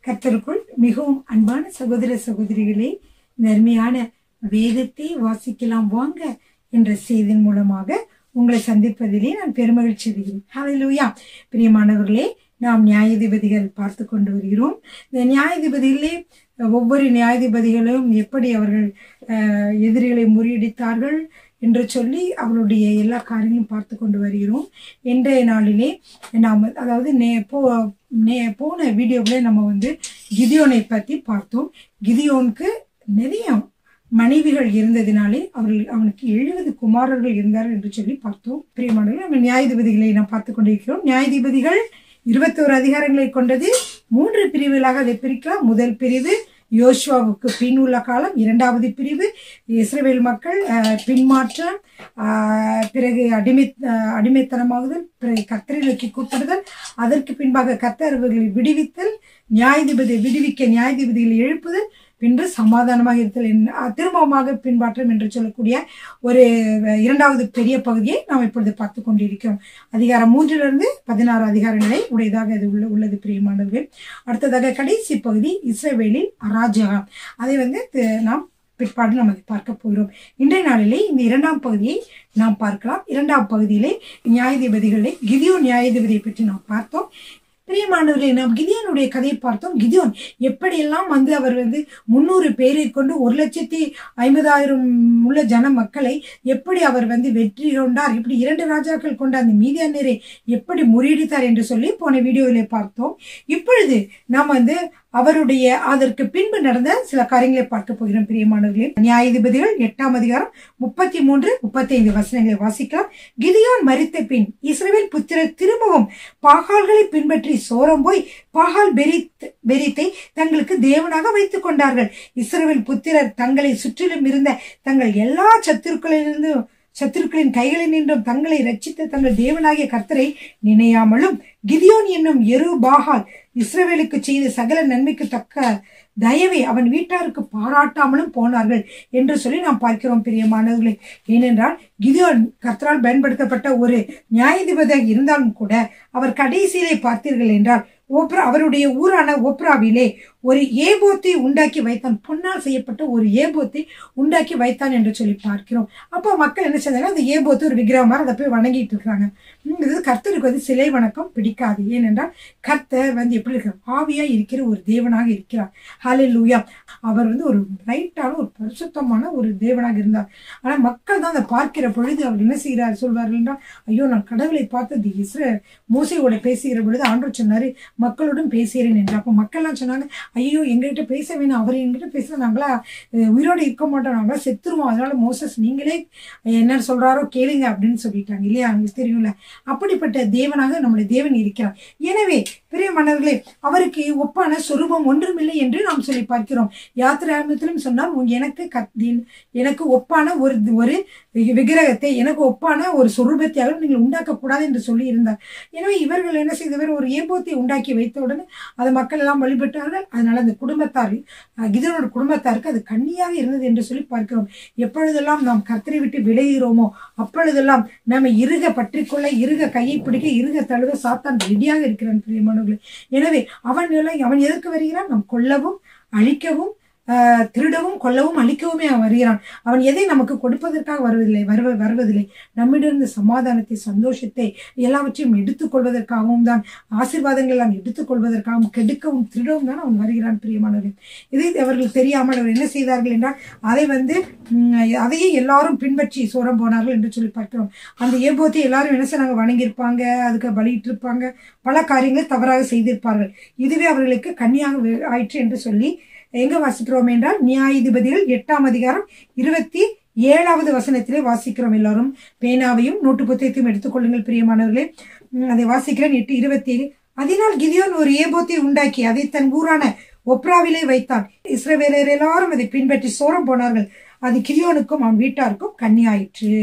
கர்த்தருக்குள் மிகவும் அன்பான சகோதர சகோதரிகளே இந்த அருமையான வேதத்தை வாசிக்கலாம் வாங்க என்ற செய்தியின் மூலமாக உங்களை சந்திப்பதிலே நான் பெருமகிழ்ச்சி அடைகிறேன் ஹalleluya பிரியமானவர்களே நாம் நியாயாதிபதிகள் பார்த்து கொண்டு வருகிறோம் இந்த நியாயாதிபதிகளே ஒவ்வொரு நியாயாதிபதிகளும் எப்படி அவர்கள் அஹ், எதிரிகளை முறியடித்தார்கள் என்று சொல்லி அவருடைய எல்லா காரியங்களும் பார்த்து கொண்டு வருகிறோம் இன்றைய நாளிலே நாம் அதாவது நே போ நே போன வீடியோவில் நம்ம வந்து கிதியோனை பற்றி பார்த்தோம் கிதியோனுக்கு நிறைய மனைவிகள் இருந்ததினாலே அவர்கள் அவனுக்கு எழுபது குமாரர்கள் இருந்தார்கள் என்று சொல்லி பார்த்தோம் பிரியமானவர்கள் நம்ம நியாயாதிபதிகளை நாம் பார்த்து கொண்டிருக்கிறோம் நியாயாதிபதிகள் இருபத்தோரு அதிகாரங்களை கொண்டது மூன்று பிரிவுகளாக அதை பிரிக்கலாம் முதல் பிரிவு யோசுவாவுக்கு பின் உள்ள காலம் இரண்டாவது பிரிவு இஸ்ரவேல் மக்கள் அஹ், பின்மாற்றம் ஆஹ், பிறகு அடிமை அஹ், அடிமைத்தனமாகுதல் பிறகு கர்த்தரை நோக்கி கூப்பிடுதல் அதற்கு பின்பாக கர்த்தர் அவர்களை விடுவித்தல் நியாயாதிபதி விடுவிக்க நியாயாதிபதிகளை எழுப்புதல் பின்பு சமாதானமாக இருத்தல் என்- அஹ், திரும்பமாக பின்பாற்றம் என்று சொல்லக்கூடிய ஒரு அஹ், இரண்டாவது பெரிய பகுதியை நாம் இப்பொழுது பார்த்து கொண்டிருக்கிறோம் அதிகாரம் மூன்றிலிருந்து பதினாறு அதிகாரங்களை உடையதாக இது உள்ள உள்ளது பிரியமானவர்கள் அடுத்ததாக கடைசி பகுதி இஸ்ரவேலின் அராஜகம் அதை வந்து தி- நாம் பிற்பாடு நம்ம அதை பார்க்க போகிறோம் இன்றைய நாளிலே இந்த இரண்டாம் பகுதியை நாம் பார்க்கலாம் இரண்டாம் பகுதியிலே நியாயாதிபதிகளை கிதியோ நியாயாதிபதியை பற்றி நாம் பார்த்தோம் பிரியமானவர்களே நாம் கிதியோனுடைய கதையை பார்த்தோம் கிதியோன் எப்படியெல்லாம் வந்து அவர் வந்து முன்னூறு பேரை கொண்டு ஒரு லட்சத்தி ஐம்பதாயிரம் உள்ள ஜன மக்களை எப்படி அவர் வந்து வெற்றி கொண்டார் இப்படி இரண்டு ராஜாக்கள் கொண்ட அந்த மீதியானரை எப்படி முறியடித்தார் என்று சொல்லி போன வீடியோவிலே பார்த்தோம் இப்பொழுது நாம் வந்து அவருடைய அதற்கு பின்பு நடந்த சில காரியங்களை பார்க்க போகிறோம் பிரியமானவர்களே நியாயாதிபதிகள் எட்டாம் அதிகாரம் முப்பத்தி மூன்று முப்பத்தி ஐந்து வசனங்களை வாசிக்கலாம் கிதியோன் மரித்த பின் இஸ்ரவேல் புத்திரர் திரும்பவும் பாகால்களை பின்பற்றி சோரம் போய் பாகால் பெரித் பெரித்தை தங்களுக்கு தேவனாக வைத்துக் கொண்டார்கள் இஸ்ரவேல் புத்திரர் தங்களை சுற்றிலும் இருந்த தங்கள் எல்லா சத்துருக்களிலிருந்து சத்துருக்களின் கைகளில் நின்றும் தங்களை ரட்சித்த தங்கள் தேவனாகிய கர்த்தரை நினையாமலும் கிதியோன் என்னும் எரு பாகால் இஸ்ரவேலுக்கு செய்த சகல நன்மைக்கு தக்க தயவை அவன் வீட்டாருக்கு பாராட்டாமலும் போனார்கள் என்று சொல்லி நாம் பார்க்கிறோம் பிரியமானவர்களே ஏனென்றால் கிதியோன் கர்த்தரால் பயன்படுத்தப்பட்ட ஒரு நியாயாதிபதியாக இருந்தாலும் கூட அவர் கடைசியிலே பார்த்தீர்கள் என்றால் ஓப்ரா அவருடைய ஊரான ஓப்ராவிலே ஒரு ஏபோத்தை உண்டாக்கி வைத்தான் பொன்னால் செய்யப்பட்ட ஒரு ஏபோத்தை உண்டாக்கி வைத்தான் என்று சொல்லி பார்க்கிறோம் அப்போ மக்கள் என்ன செஞ்சாங்க அந்த ஏபோத்து ஒரு விக்கிரகம் மாதிரி அதை போய் வணங்கிட்டு இருக்கிறாங்க ம், இது கர்த்தருக்கு வந்து சிலை வணக்கம் பிடிக்காது ஏனென்றால் கர்த்தர் வந்து எப்படி இருக்கிறார் ஆவியா இருக்கிற ஒரு தேவனாக இருக்கிறார் ஹalleluya அவர் வந்து ஒரு ரைட்டான ஒரு பரிசுத்தமான ஒரு தேவனாக இருந்தார் ஆனா மக்கள் தான் அதை பார்க்கிற பொழுது அவர் என்ன செய்கிறார் சொல்வார்கள் என்றால் ஐயோ நான் கடவுளை பார்த்தது இஸ்ர மோசையோட பேசுகிற பொழுது ஆண்டவர் சொன்னாரு மக்களோடும் பேசுகிறேன் என்று அப்போ மக்கள்லாம் சொன்னாங்க ஐயோ எங்ககிட்ட பேச வேணும் அவர் எங்கிட்ட பேச நாங்களா அஹ், உயிரோடு இருக்க மாட்டோம் நாங்களா செத்துருவோம் அதனால மோசஸ் நீங்களே என்ன சொல்றாரோ கேளுங்க அப்படின்னு சொல்லிட்டாங்க இல்லையா அவங்களுக்கு தெரியும்ல அப்படிப்பட்ட தேவனாக நம்முடைய தேவன் இருக்கிறார் எனவே பெரிய மன்னர்களே அவருக்கு ஒப்பான சொரூபம் ஒன்றுமில்லை என்று நாம் சொல்லி பார்க்கிறோம் யாத்திராமத்திலும் சொன்னால் உங்க எனக்கு கத்தின் எனக்கு ஒப்பான ஒரு ஒரு வி- விக்கிரகத்தை எனக்கு ஒப்பான ஒரு சொரூபத்தையாக நீங்கள் உண்டாக்க கூடாது என்று சொல்லி இருந்தார் எனவே இவர்கள் என்ன செய்தவர் ஒரு ஏபோத்தை உண்டாக்கி வைத்த உடனே அதை மக்கள் எல்லாம் வழிபட்டார்கள் அதனால அந்த குடும்பத்தார் அஹ், கிதியோனோட குடும்பத்தாருக்கு அது கண்ணியாக இருந்தது என்று சொல்லி பார்க்கிறோம் எப்பொழுதெல்லாம் நாம் கர்த்தரை விட்டு விளைகிறோமோ அப்பொழுதெல்லாம் நம்ம இருக பற்றிக்கொள்ள இருக கையை பிடிக்க இருக தழுவ சாத்தான் ரெடியாக இருக்கிறான் பிரியமானவர்களே எனவே அவன் நிலை அவன் எதற்கு வருகிறான் நாம் கொல்லவும் அழிக்கவும் ஆஹ், திருடவும் கொல்லவும் அழிக்கவுமே அவன் வருகிறான் அவன் எதை நமக்கு கொடுப்பதற்காக வருவதில்லை வருவ வருவதில்லை நம்மிடமிருந்து சமாதானத்தை சந்தோஷத்தை எல்லாவற்றையும் எடுத்துக்கொள்வதற்காகவும் தான் ஆசீர்வாதங்கள் எல்லாம் எடுத்துக்கொள்வதற்காகவும் கெடுக்கவும் திருடவும் தான் அவன் வருகிறான் பிரியமானவர்கள் இதை அவர்கள் தெரியாமல் அவர் என்ன செய்தார்கள் என்றால் அதை வந்து உம், அதையே எல்லாரும் பின்பற்றி சோரம் போனார்கள் என்று சொல்லி பார்க்கிறோம் அந்த ஏபோத்தை எல்லாரும் என்ன செய்றாங்க வணங்கியிருப்பாங்க அதுக்கு பலியிட்டு இருப்பாங்க பல காரியங்கள் தவறாக செய்திருப்பார்கள் இதுவே அவர்களுக்கு கன்னியாக வே- ஆயிற்று என்று சொல்லி எங்க வாசிக்கிறோம் என்றால் நியாயாதிபதிகள் எட்டாம் அதிகாரம் இருபத்தி ஏழாவது வசனத்திலே வாசிக்கிறோம் எல்லாரும் பேனாவையும் நோட்டு புத்தகத்தையும் எடுத்துக்கொள்ளுங்கள் பிரியமானவர்களே உம், அதை வாசிக்கிறேன் எட்டு இருபத்தி ஏழு அதனால் கிதியோன் ஒரு ஏபோத்தை உண்டாக்கி அதை தன் ஊரான ஒப்ராவிலே வைத்தான் இஸ்ரவேலர் எல்லாரும் அதை பின்பற்றி சோரம் போனார்கள் அது கிதியோனுக்கும் அவன் வீட்டாருக்கும் கன்னியாயிற்று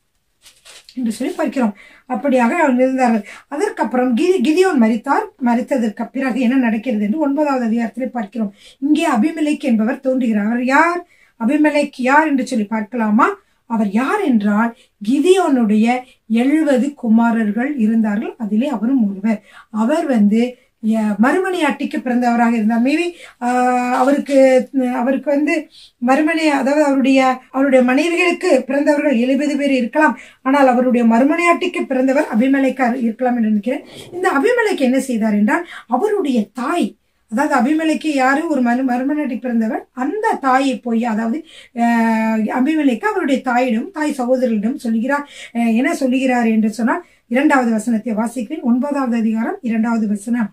என்று சொல்லி பார்க்கிறோம் அப்படியாக அவங்க இருந்தார்கள் அதற்கப்புறம் கி கிதியோன் மரித்தார் மரித்ததற்கு பிறகு என்ன நடக்கிறது என்று ஒன்பதாவது அதிகாரத்திலே பார்க்கிறோம் இங்கே அபிமெலேக் என்பவர் தோன்றுகிறார் அவர் யார் அபிமெலேக் யார் என்று சொல்லி பார்க்கலாமா அவர் யார் என்றால் கிதியோனுடைய எழுபது குமாரர்கள் இருந்தார்கள் அதிலே அவரும் ஒருவர் அவர் வந்து ய- மறுமனையாட்டிக்கு பிறந்தவராக இருந்தார் மேபி அவருக்கு அவருக்கு வந்து மறுமனை அதாவது அவருடைய அவருடைய மனைவிகளுக்கு பிறந்தவர்கள் எழுபது பேர் இருக்கலாம் ஆனால் அவருடைய மறுமனையாட்டிக்கு பிறந்தவர் அபிமலைக்கா இருக்கலாம் என்று நினைக்கிறேன் இந்த அபிமலைக்கு என்ன செய்தார் என்றால் அவருடைய தாய் அதாவது அபிமலைக்கு யாரு ஒரு மறு மறுமனையாட்டிக்கு பிறந்தவர் அந்த தாயை போய் அதாவது அஹ், அபிமலைக்கு அவருடைய தாயிடம் தாய் சகோதரியிடம் சொல்கிறார் அஹ், என்ன சொல்லுகிறார் என்று சொன்னால் இரண்டாவது வசனத்தை வாசிக்கிறேன் ஒன்பதாவது அதிகாரம் இரண்டாவது வசனம்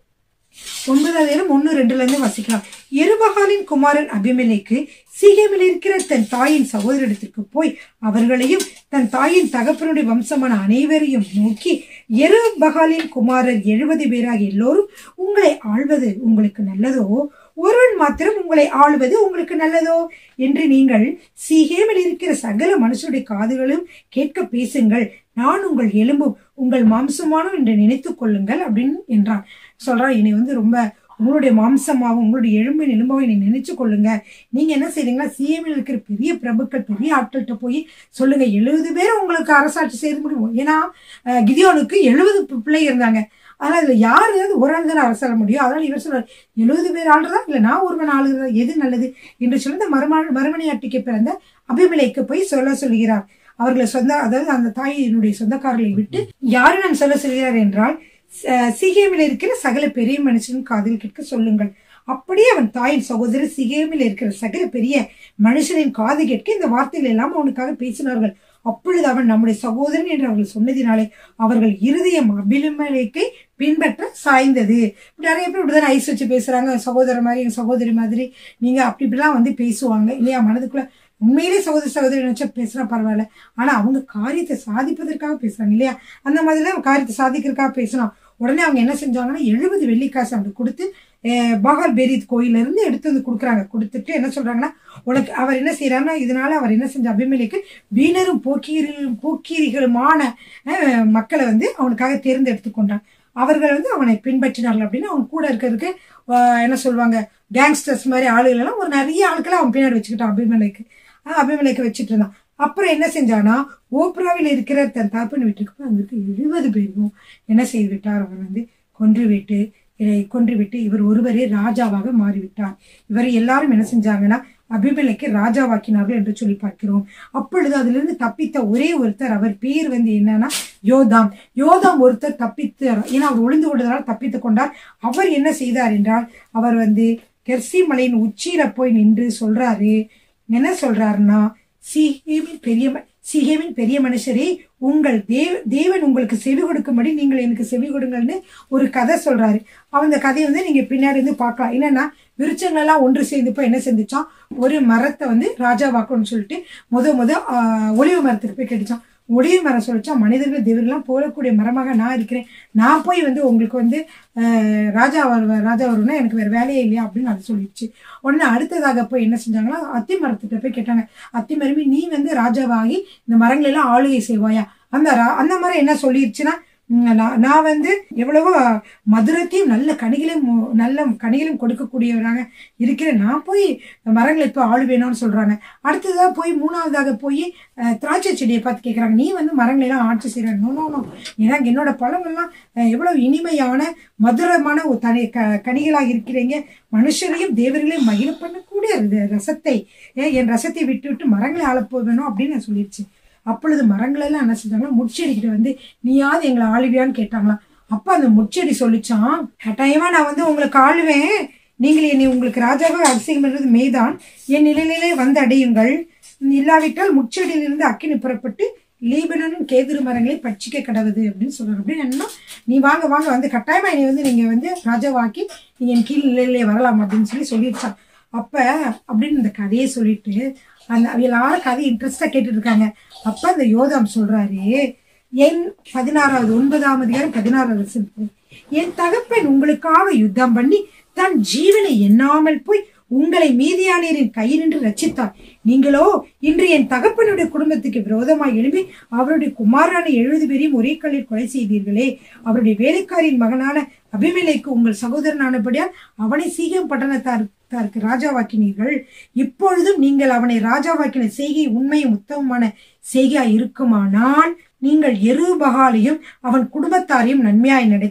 ஒன்பதாவது நேரம் ஒன்று ரெண்டுல இருந்து வாசிக்கலாம் எருபகாலின் குமாரன் அபிமெலேக்கு சீகேமில் இருக்கிற தன் தாயின் சகோதரிடத்திற்கு போய் அவர்களையும் தன் தாயின் தகப்பனுடைய வம்சமான அனைவரையும் நோக்கி எருபகாலின் குமாரர் எழுபது பேராக எல்லோரும் உங்களை ஆள்வது உங்களுக்கு நல்லதோ ஒருவன் மாத்திரம் உங்களை ஆளுவது உங்களுக்கு நல்லதோ என்று நீங்கள் சீகேமில் இருக்கிற சகல மனுஷருடைய காதுகளும் கேட்க பேசுங்கள் நான் உங்கள் எலும்பும் உங்கள் மாம்சமானும் என்று நினைத்துக் கொள்ளுங்கள் அப்படின்னு என்றான் சொல்றான் என்னை வந்து ரொம்ப உங்களுடைய மாம்சமாகவும் உங்களுடைய எலும்பின் எலும்பாகவும் என்னை நினைச்சு கொள்ளுங்க நீங்க என்ன செய்றீங்கன்னா சிஎம்ல இருக்கிற பெரிய பிரபுக்கள் பெரிய ஆட்கள்கிட்ட போய் சொல்லுங்க எழுபது பேர் உங்களுக்கு அரசாட்சி செய்து முடியும் ஏன்னா அஹ், கிதியோனுக்கு எழுபது பிள்ளை இருந்தாங்க ஆனால் இதுல யாரு ஒரு ஆள் தானே அரசாள முடியும் அதனால இவர் சொல்றார் எழுபது பேர் ஆளுறதா இல்ல நான் ஒருவன் ஆளுகிறதா எது நல்லது என்று சொல்லி இந்த மரும மறுமணியாட்டிக்கு பிறந்த அபிமலைக்கு போய் சொல்ல சொல்கிறார் அவர்களை சொந்த அதாவது அந்த தாயினுடைய சொந்தக்காரர்களை விட்டு யாரு நான் சொல்ல சொல்கிறார் என்றால் ச- சீகேமில் இருக்கிற சகல பெரிய மனுஷன் காதில் கேட்க சொல்லுங்கள் அப்படியே அவன் தாயின் சகோதரர் சிகேமில் இருக்கிற சகல பெரிய மனுஷனின் காது கேட்க இந்த வார்த்தைகள் எல்லாம் அவனுக்காக பேசினார்கள் அப்பொழுது அவன் நம்முடைய சகோதரன் என்று அவர்கள் சொன்னதினாலே அவர்கள் இருதயம் அபிலமலைக்கை பின்பற்ற சாய்ந்தது இப்படி நிறைய பேர் இப்படிதான் ஐஸ் வச்சு பேசுறாங்க சகோதரர் மாதிரி எங்க சகோதரி மாதிரி நீங்க அப்படி இப்படிலாம் வந்து பேசுவாங்க இல்லையா மனதுக்குள்ள உண்மையிலே சகோதர சகோதரி நினைச்சா பேசுனா பரவாயில்ல ஆனா அவங்க காரியத்தை சாதிப்பதற்காக பேசுறாங்க இல்லையா அந்த மாதிரிலாம் காரியத்தை சாதிக்கிறதுக்காக பேசணும் உடனே அவங்க என்ன செஞ்சாங்கன்னா எழுபது வெள்ளிக்காசு அவங்களுக்கு கொடுத்து அஹ், பாகால் பெரித் கோயில இருந்து எடுத்து வந்து கொடுக்குறாங்க கொடுத்துட்டு என்ன சொல்றாங்கன்னா உனக்கு அவர் என்ன செய்யறாருன்னா இதனால அவர் என்ன செஞ்ச அபிமலைக்கு வீணரும் போக்கீரும் போக்கீரிகளுமான அஹ், மக்களை வந்து அவனுக்காக தேர்ந்தெடுத்து கொண்டான் அவர்கள் வந்து அவனை பின்பற்றினார்கள் அப்படின்னு அவன் கூட இருக்கிறதுக்கு அஹ், என்ன சொல்லுவாங்க கேங்ஸ்டர்ஸ் மாதிரி ஆளுகள் எல்லாம் ஒரு நிறைய ஆட்களை அவன் பின்னாடி வச்சுக்கிட்டான் அபிமலைக்கு அஹ், அபிமலைக்கு வச்சுட்டு இருந்தான் அப்புறம் என்ன செஞ்சானா ஓப்ராவில் இருக்கிற தன் தகப்பன் வீட்டுக்கு போய் அங்க இருக்க எழுபது பேரும் என்ன செய்து விட்டார் அவர் வந்து கொன்று விட்டு இதை கொன்று விட்டு இவர் ஒருவரே ராஜாவாக மாறிவிட்டார் இவரை எல்லாரும் என்ன செஞ்சாங்கன்னா அபிமலைக்கு ராஜாவாக்கினார்கள் என்று சொல்லி பார்க்கிறோம் அப்பொழுது அதிலிருந்து தப்பித்த ஒரே ஒருத்தர் அவர் பேர் வந்து என்னன்னா யோதாம் யோதாம் ஒருத்தர் தப்பித்து ஏன்னா அவர் ஒளிந்து கொண்டதால் தப்பித்து கொண்டார் அவர் என்ன செய்தார் என்றால் அவர் வந்து கெர்சி மலையின் உச்சியில போய் நின்று சொல்றாரு என்ன சொல்றாருன்னா சீகேமின் பெரிய ம- சீகேமின் பெரிய மனுஷரே உங்கள் தேவ தேவன் உங்களுக்கு செவி கொடுக்கும்படி நீங்கள் எனக்கு செவி கொடுங்கள்னு ஒரு கதை சொல்றாரு அந்த கதையை வந்து நீங்க பின்னாடி வந்து பார்க்கலாம் என்னன்னா விருச்சங்கள் எல்லாம் ஒன்று சேர்ந்து போய் என்ன செஞ்சுச்சான் ஒரு மரத்தை வந்து ராஜாவாக்கணும்னு சொல்லிட்டு முத முத ஆஹ், ஒலிவு மரத்துக்கு போய் கேட்டுச்சான் ஒளிவு மரம் சொல்லிச்சா மனிதர்கள் தேவர்கள்லாம் போகக்கூடிய மரமாக நான் இருக்கிறேன் நான் போய் வந்து உங்களுக்கு வந்து ஆஹ், ராஜா வருவ ராஜா வருவனா எனக்கு வேற வேலையே இல்லையா அப்படின்னு அது சொல்லிடுச்சு உடனே அடுத்ததாக போய் என்ன செஞ்சாங்கன்னா அத்தி மரத்துக்கிட்ட போய் கேட்டாங்க அத்தி மரமே நீ வந்து ராஜாவாகி இந்த மரங்கள் எல்லாம் ஆளுகை செய்வாயா அந்த ரா- அந்த மரம் என்ன சொல்லிருச்சுன்னா உம், நான் நான் வந்து எவ்வளவோ மதுரத்தையும் நல்ல கனிகளையும் மு- நல்ல கனிகளையும் கொடுக்கக்கூடியவராக இருக்கிறேன் நான் போய் மரங்களை இப்போ ஆளுவேணும்னு சொல்றாங்க அடுத்ததாக போய் மூணாவதாக போய் அஹ், திராட்சை செடியை பார்த்து கேட்குறாங்க நீ வந்து மரங்களை எல்லாம் ஆட்சி செய்கிறாங்க நோ நோ நோ ஏன்னா என்னோட பழங்கள்லாம் அஹ், எவ்வளவு இனிமையான மதுரமான ஒரு தனி க கனிகளாக இருக்கிறீங்க மனுஷரையும் தேவர்களையும் மகிழ பண்ணக்கூடிய ர- ரசத்தை ஏன் என் ரசத்தை விட்டு விட்டு மரங்களை ஆளப்போ வேணும் அப்படின்னு நான் சொல்லிடுச்சு அப்பொழுது மரங்கள் எல்லாம் என்ன செஞ்சாங்கன்னா முட்செடிக்கிட்ட வந்து நீயாவது எங்களை ஆளுவியான்னு கேட்டாங்களாம் அப்ப அந்த முட்செடி சொல்லிச்சான் கட்டாயமா நான் வந்து உங்களுக்கு ஆளுவேன் நீங்கள் என்னை உங்களுக்கு ராஜாவாக அபிஷேகம் பண்றது மெய்தான் என் நிலையிலே வந்து அடையுங்கள் இல்லாவிட்டால் முட்செடியிலிருந்து அக்கினி புறப்பட்டு லீபனனும் கேதுரு மரங்களை பட்சிக்க கடவுது அப்படின்னு சொல்றாரு அப்படின்னு என்னன்னா நீ வாங்க வாங்க வந்து கட்டாயமா என்னை வந்து நீங்க வந்து ராஜாவாக்கி நீங்க என் கீழ் நிலையிலே வரலாம் அப்படின்னு சொல்லி சொல்லிடுச்சான் அப்ப அப்படின்னு இந்த கதையை சொல்லிட்டு அந்த எல்லாரும் கதை இன்ட்ரெஸ்டா கேட்டுட்டு இருக்காங்க அப்ப அந்த யோதாம் சொல்றாரு என் பதினாறாவது ஒன்பதாம் அதிகாரம் பதினாறாவது வசனம். என் தகப்பன் உங்களுக்காக யுத்தம் பண்ணி தன் ஜீவனை எண்ணாமல் போய் உங்களை மீதியானரின் கையினின்று ரட்சித்தார் நீங்களோ இன்று என் தகப்பனுடைய குடும்பத்துக்கு விரோதமாய் எழும்பி அவருடைய குமாரான எழுபது பேரையும் ஒரே கல்லில் கொலை செய்தீர்களே அவருடைய வேலைக்காரியின் மகனான அபிமேலைக்கு உங்கள் சகோதரனானபடியால் அவனை சீகம் பட்டணத்தாருக்கு ராஜாவாக்கினீர்கள் இப்பொழுதும் நீங்கள் அவனை ராஜாவாக்கின செய்கை உண்மையும் உத்தமமான செய்கையாய் இருக்குமானால் நீங்கள் எருபகாலையும் அவன் குடும்பத்தாரையும் நன்மையாய் நடத்தி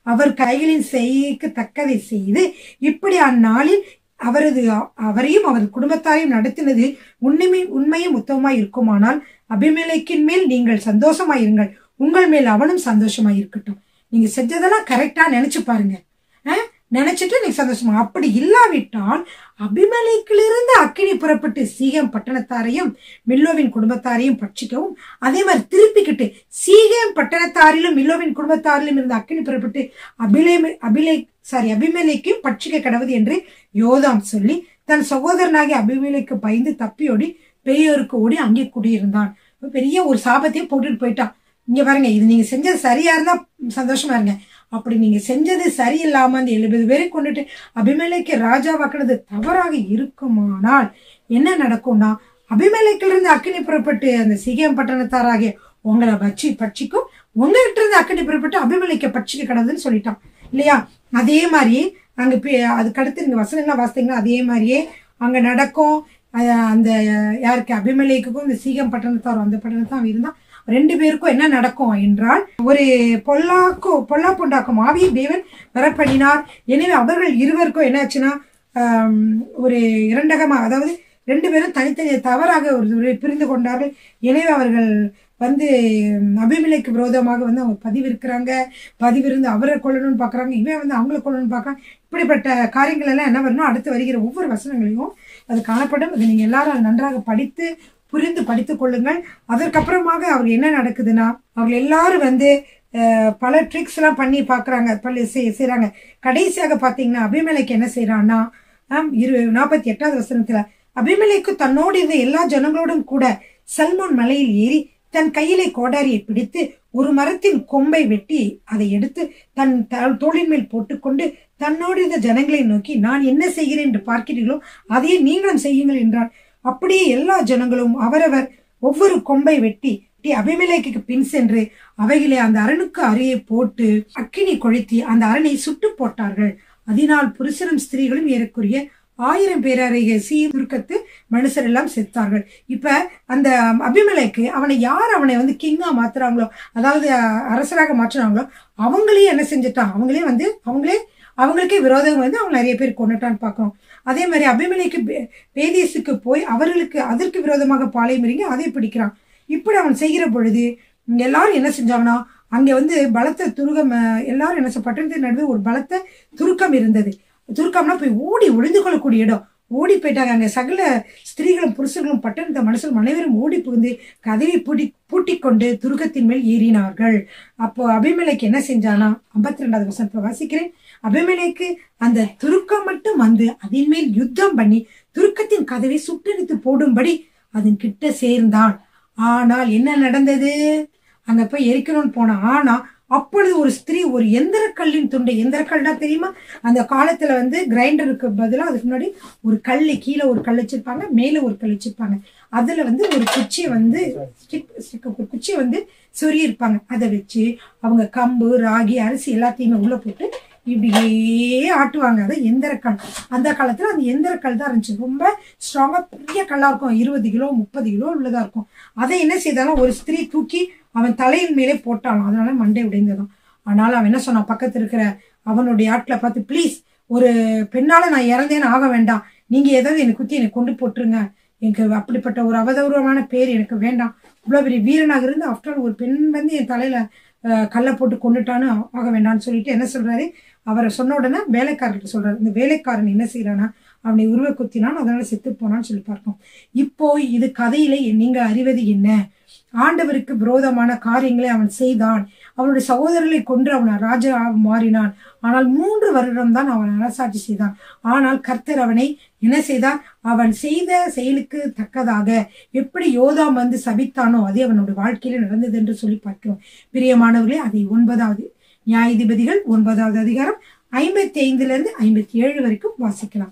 அவர் கைகளின் செய்கைக்கு தக்கதை செய்து இப்படி அந்நாளில் அவரது அவரையும் அவர் குடும்பத்தாரையும் நடத்தினது உண்மை உண்மையும் உத்தமமாய் இருக்குமானால் அபிமேலைக்கின் மேல் நீங்கள் சந்தோஷமாயிருங்கள் உங்கள் மேல் அவனும் சந்தோஷமாய் இருக்கட்டும் நீங்க செஞ்சதெல்லாம் கரெக்டா நினைச்சு பாருங்க அஹ், நினைச்சிட்டு நீங்க சந்தோஷமா அப்படி இல்லாவிட்டால் அபிமலைக்கிலிருந்து அக்கினி புறப்பட்டு சீகம் பட்டணத்தாரையும் மில்லோவின் குடும்பத்தாரையும் பட்சிக்கவும் அதே மாதிரி திருப்பிக்கிட்டு சீகம் பட்டணத்தாரிலும் மில்லோவின் குடும்பத்தாரிலும் இருந்த அக்கினி புறப்பட்டு அபிலே அபிலே சாரி அபிமலைக்கும் பட்சிக்க கடவுது என்று யோதாம் சொல்லி தன் சகோதரனாகிய அபிமலைக்கு பயந்து தப்பியோடி பெரியோருக்கு ஓடி அங்கே குடியிருந்தான் பெரிய ஒரு சாபத்தையே போட்டுட்டு போயிட்டான் இங்க பாருங்க இது நீங்க செஞ்சது சரியா இருந்தா சந்தோஷமா இருங்க அப்படி நீங்க செஞ்சது சரியில்லாம அந்த எழுபது பேரை கொண்டுட்டு அபிமலைக்கு ராஜாவாக்குனது தவறாக இருக்குமானால் என்ன நடக்கும்னா அபிமலைக்கில் இருந்து அக்கினி புறப்பட்டு அந்த சிகியம் பட்டணத்தாராகிய உங்களை வச்சு பட்சிக்கும் உங்ககிட்ட இருந்து அக்கினி புறப்பட்டு அபிமலைக்க பட்சிக்க கடவுதுன்னு சொல்லிட்டான் இல்லையா அதே மாதிரி அங்க பே- அதுக்கு அடுத்து நீங்க வசனங்கள்லாம் வாசித்தீங்கன்னா அதே மாதிரியே அங்க நடக்கும் அஹ் அந்த யாருக்கு அபிமலைக்குக்கும் இந்த சீகம் பட்டணத்தார் அந்த பட்டணத்தான் இருந்தான் ரெண்டு பேருக்கும் என்ன நடக்கும் என்றால் ஒரு பொல்லாக்கு பொல்லாப்பு உண்டாக்கும் ஆவியை தேவன் வரப்பண்ணினார் எனவே அவர்கள் இருவருக்கும் என்னாச்சுன்னா ஆம், ஒரு இரண்டகமா அதாவது ரெண்டு பேரும் தனித்தனி தவறாக ஒரு ஒரு பிரிந்து கொண்டார்கள் எனவே அவர்கள் வந்து அபிமலைக்கு விரோதமாக வந்து அவங்க பதிவிருக்கிறாங்க பதிவிருந்து அவரை கொல்லணும்னு பார்க்குறாங்க இவன் வந்து அவங்கள கொல்லணும்னு பார்க்குறாங்க இப்படிப்பட்ட காரியங்கள் எல்லாம் என்ன வரணும் அடுத்து வருகிற ஒவ்வொரு வசனங்களையும் அது காணப்படும் அது நீங்கள் எல்லாரும் அதை நன்றாக படித்து புரிந்து படித்துக் கொள்ளுங்கள் அதற்கப்புறமாக அவர் என்ன நடக்குதுன்னா அவர்கள் எல்லாரும் வந்து அஹ், பல ட்ரிக்ஸ் எல்லாம் பண்ணி பார்க்குறாங்க பல செய்- செய்றாங்க கடைசியாக பார்த்தீங்கன்னா அபிமலைக்கு என்ன செய்றான்னா ஆம், இரு நாற்பத்தி எட்டாவது வசனத்துல அபிமலைக்கு தன்னோடு இருந்த எல்லா ஜனங்களோடும் கூட சல்மோன் மலையில் ஏறி தன் கையிலே கோடாரியை பிடித்து ஒரு மரத்தின் கொம்பை வெட்டி அதை எடுத்து தன் த- தோளின் மேல் போட்டுக்கொண்டு தன்னோடு இருந்த ஜனங்களை நோக்கி நான் என்ன செய்கிறேன் என்று பார்க்கிறீர்களோ அதையே நீங்களும் செய்யுங்கள் என்றார் அப்படியே எல்லா ஜனங்களும் அவரவர் ஒவ்வொரு கொம்பை வெட்டி வெட்டி அபிமெலேக்குக்கு பின் சென்று அவைகளை அந்த அரணுக்கு அருகே போட்டு அக்கினி கொளுத்தி அந்த அரணை சுட்டு போட்டார்கள் அதனால் புருஷரும் ஸ்திரீகளும் ஏறக்குரிய ஆயிரம் பேரறைய சீ துருக்கத்து மனுஷர் எல்லாம் செத்தார்கள் இப்ப அந்த அபிமலைக்கு அவனை யார் அவனை வந்து கிங்கா மாத்துறாங்களோ அதாவது அஹ், அரசராக மாற்றுறாங்களோ அவங்களையும் என்ன செஞ்சுட்டான் அவங்களே வந்து அவங்களே அவங்களுக்கே விரோதம் வந்து அவங்க நிறைய பேர் கொண்டுட்டான்னு பார்க்கிறோம் அதே மாதிரி அபிமலைக்கு பே- பேதேசுக்கு போய் அவர்களுக்கு அதற்கு விரோதமாக பாளையம் இறங்கி அதை பிடிக்கிறான் இப்படி அவன் செய்கிற பொழுது இங்க எல்லாரும் என்ன செஞ்சாங்கன்னா அங்க வந்து பலத்த துருகம் அஹ், எல்லாரும் என்ன செ- பட்டணத்தின் நடுவே ஒரு பலத்த துருக்கம் இருந்தது துருக்கம்னா போய் ஓடி ஒளிந்து கொள்ளக்கூடிய இடம் ஓடி போயிட்டாங்க அங்க சகல ஸ்திரீகளும் புருஷர்களும் பட்டணத்த மனுஷரும் அனைவரும் ஓடி புகுந்து கதவை பூட்டி பூட்டிக் கொண்டு துருக்கத்தின் மேல் ஏறினார்கள் அப்போ அபிமலைக்கு என்ன செஞ்சானா ஐம்பத்தி ரெண்டாவது வசனத்துல வாசிக்கிறேன் அபிமலைக்கு அந்த துருக்கம் மட்டும் வந்து அதன் மேல் யுத்தம் பண்ணி துருக்கத்தின் கதவை சுட்டெடுத்து போடும்படி அதன் கிட்ட சேர்ந்தான் ஆனால் என்ன நடந்தது அங்க போய் எரிக்கணும்னு போனான் ஆனா அப்பொழுது ஒரு ஸ்திரீ ஒரு எந்திரக்கல்லின் துண்டை எந்திரக்கல்னா தெரியுமா அந்த காலத்துல வந்து கிரைண்டருக்கு பதிலா அதுக்கு முன்னாடி ஒரு கல் கீழே ஒரு கல் வச்சிருப்பாங்க மேல ஒரு கல் வச்சிருப்பாங்க அதுல வந்து ஒரு குச்சியை வந்து stick- stick- ஒரு குச்சியை வந்து சொறி இருப்பாங்க அதை வச்சு அவங்க கம்பு ராகி அரிசி எல்லாத்தையுமே உள்ள போட்டு இப்படியே ஆட்டுவாங்க அது எந்திரக்கல் அந்த காலத்துல அந்த எந்திரக்கல் தான் இருந்துச்சு ரொம்ப ஸ்ட்ராங்கா பெரிய கல்லா இருக்கும் இருபது கிலோ முப்பது கிலோ உள்ளதா இருக்கும் அதை என்ன செய்தாலும் ஒரு ஸ்திரீ தூக்கி அவன் தலையின் மேலே போட்டாலும் அதனால மண்டை உடைந்ததான் ஆனால் அவன் என்ன சொன்னான் பக்கத்துல இருக்கிற அவனுடைய ஆட்களை பார்த்து ப்ளீஸ் ஒரு பெண்ணால நான் இறந்தேன்னு ஆக வேண்டாம் நீங்க ஏதாவது என்னை குத்தி என்னை கொண்டு போட்டுருங்க எனக்கு அப்படிப்பட்ட ஒரு அவதூறமான பேர் எனக்கு வேண்டாம் இவ்வளோ பெரிய வீரனாக இருந்து ஆஃப்டர் ஒரு பெண் வந்து என் தலையில அஹ், கல்லை போட்டு கொண்டுட்டான்னு ஆக வேண்டாம்னு சொல்லிட்டு என்ன சொல்றாரு அவரை சொன்ன உடனே வேலைக்காரர்கிட்ட சொல்றாரு இந்த வேலைக்காரன் என்ன செய்யறானா அவனை உருவ குத்தினான் அதனால செத்து போனான்னு சொல்லி பார்ப்போம் இப்போ இது கதையில நீங்க அறிவது என்ன ஆண்டவருக்கு விரோதமான காரியங்களை அவன் செய்தான் அவனுடைய சகோதரர்களை கொன்று அவன் ராஜா மாறினான் ஆனால் மூன்று வருடம் தான் அவன் அரசாட்சி செய்தான் ஆனால் கர்த்தர் அவனை என்ன செய்தார் அவன் செய்த செயலுக்கு தக்கதாக எப்படி யோதாம் வந்து சபித்தானோ அதே அவனுடைய வாழ்க்கையில நடந்தது என்று சொல்லி பார்க்கிறோம் பிரியமானவர்களே அதை ஒன்பதாவது நியாயாதிபதிகள் ஒன்பதாவது அதிகாரம் ஐம்பத்தி ஐந்துல இருந்து ஐம்பத்தி ஏழு வரைக்கும் வாசிக்கலாம்